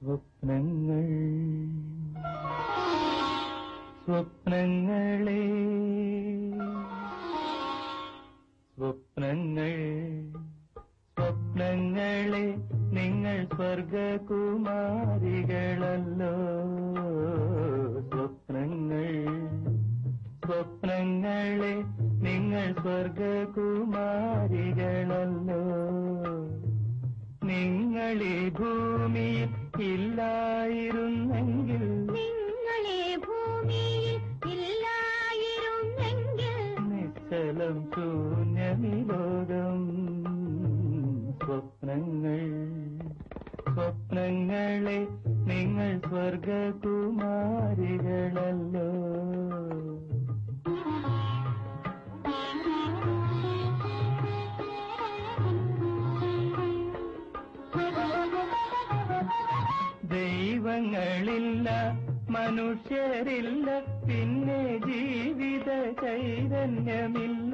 സ്വപ്നങ്ങൾ സ്വപ്നങ്ങളെ സ്വപ്നങ്ങൾ സ്വപ്നങ്ങളെ നിങ്ങൾ സ്വർഗകുമാരികളല്ലോ സ്വപ്നങ്ങൾ സ്വപ്നങ്ങളെ നിങ്ങൾ സ്വർഗകുമാരികളല്ലോ നിങ്ങൾ ഈ ഭൂമിയിൽ ഇല്ലായിരുന്നെങ്കിൽ നിങ്ങളെ ഭൂമിയിൽ ഇല്ലായിരുന്നെങ്കിൽ നിശ്ചലം ശൂന്യമി ലോകം സ്വപ്നങ്ങൾ സ്വപ്നങ്ങളെ നിങ്ങൾ സ്വർഗകുമാരികളല്ലോ ദൈവങ്ങളില്ല മനുഷ്യരില്ല പിന്നെ ജീവിത ചൈതന്യമില്ല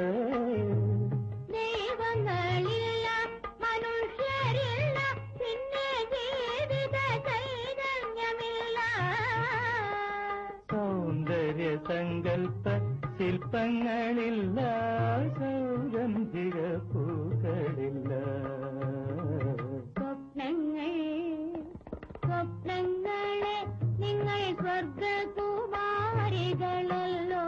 ദൈവങ്ങളില്ല മനുഷ്യരില്ല പിന്നെ ജീവിത ചൈതന്യമില്ല സൗന്ദര്യ സങ്കല്പ ശില്പങ്ങളില്ല സൗഗന്ധിക പൂക്കളില്ല സ്വപ്നങ്ങൾ സ്വപ്നങ്ങളെ നിങ്ങൾ സ്വർഗകുമാരികളല്ലോ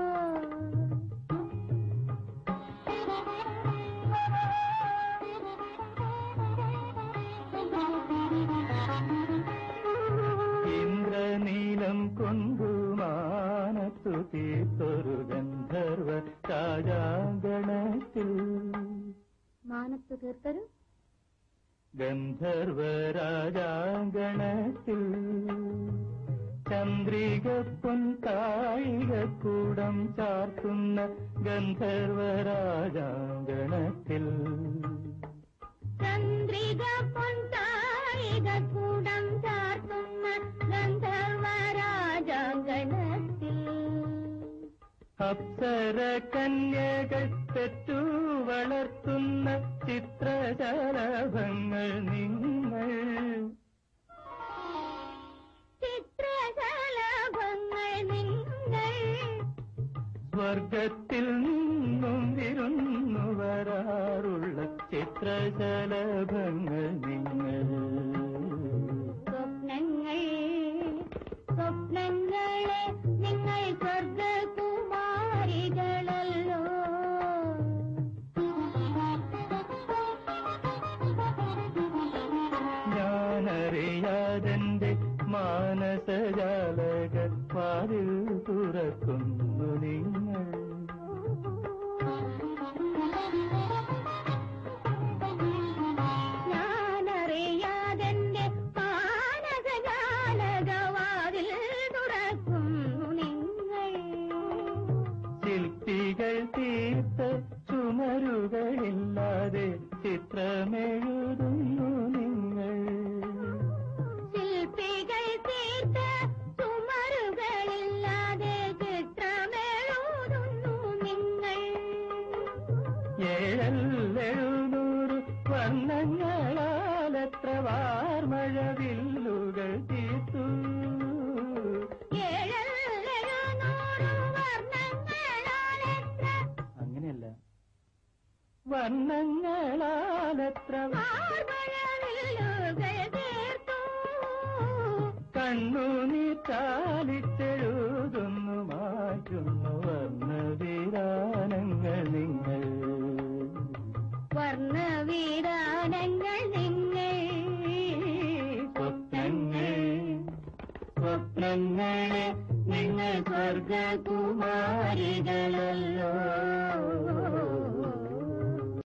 ഇന്ദ്രനീലം കൊണ്ടു മാനത്തു തീർത്തൊരു ഗന്ധർവ രാജാങ്കണത്തിൽ മാനത്ത് തീർത്തൊരു ഗന്ധർവ രാജാങ്കണത്തിൽ ചന്ദ്രിക പൊൻകായികക്കൂടം ചാർത്തുന്ന ഗന്ധർവ രാജാങ്കണത്തിൽ ചന്ദ്രിക പൊൻതായിക കൂടം ചാർത്തുന്ന ഗന്ധർവ രാജാങ്കണത്തിൽ അപ്സര കന്യകൾ പെറ്റു വളർത്തുന്ന ചിത്രശലഭങ്ങൾ നിങ്ങൾ ചിത്രശലഭങ്ങൾ നിങ്ങൾ സ്വർഗത്തിൽ നിന്നും വിരുന്നു വരാറുള്ള ചിത്രശലഭങ്ങൾ നിങ്ങൾ സ്വപ്നങ്ങൾ സ്വപ്നങ്ങളെ നിങ്ങൾ സ്വർഗകുമാരികളല്ലോ ഞാനറിയാതെന്റെ മാനസജാലക വാതിൽ തുറക്കുന്നു നിങ്ങൾ ഞാനറിയാതെന്റെ മാനസജാലകവാതിൽ തുറക്കുന്നു നിങ്ങൾ ശില്പികൾ തീർത്ത ചുമരുകളില്ലാതെ ചിത്രമെഴുതുന്നു നിങ്ങൾ ശില്പികൾ തീർത്ത ചുമരുകളില്ലാതെ ചിത്രമെഴുതുന്നു നിങ്ങൾ ഏഴല്ലെഴുന്നൂറ് വർണ്ണങ്ങളാലത്ര വാർമഴവില്ലുകൾ തീർത്തു ഏഴെഴുന്നൂറ് വർണ്ണങ്ങളാലെത്ര അങ്ങനെയല്ല വർണ്ണങ്ങളാലത്ര മാർമഴവില്ലുകൾ തീർത്തു കണ്ണുനീ ചാലിച്ചെഴുതുന്നു മാറ്റുന്നു വർണ്ണവിരാനങ്ങൾ നിങ്ങൾ വർണ്ണവീരാനങ്ങൾ നിങ്ങൾ സ്വപ്നങ്ങൾ സ്വപ്നങ്ങളെ നിങ്ങൾ സ്വർഗകുമാരികളല്ലോ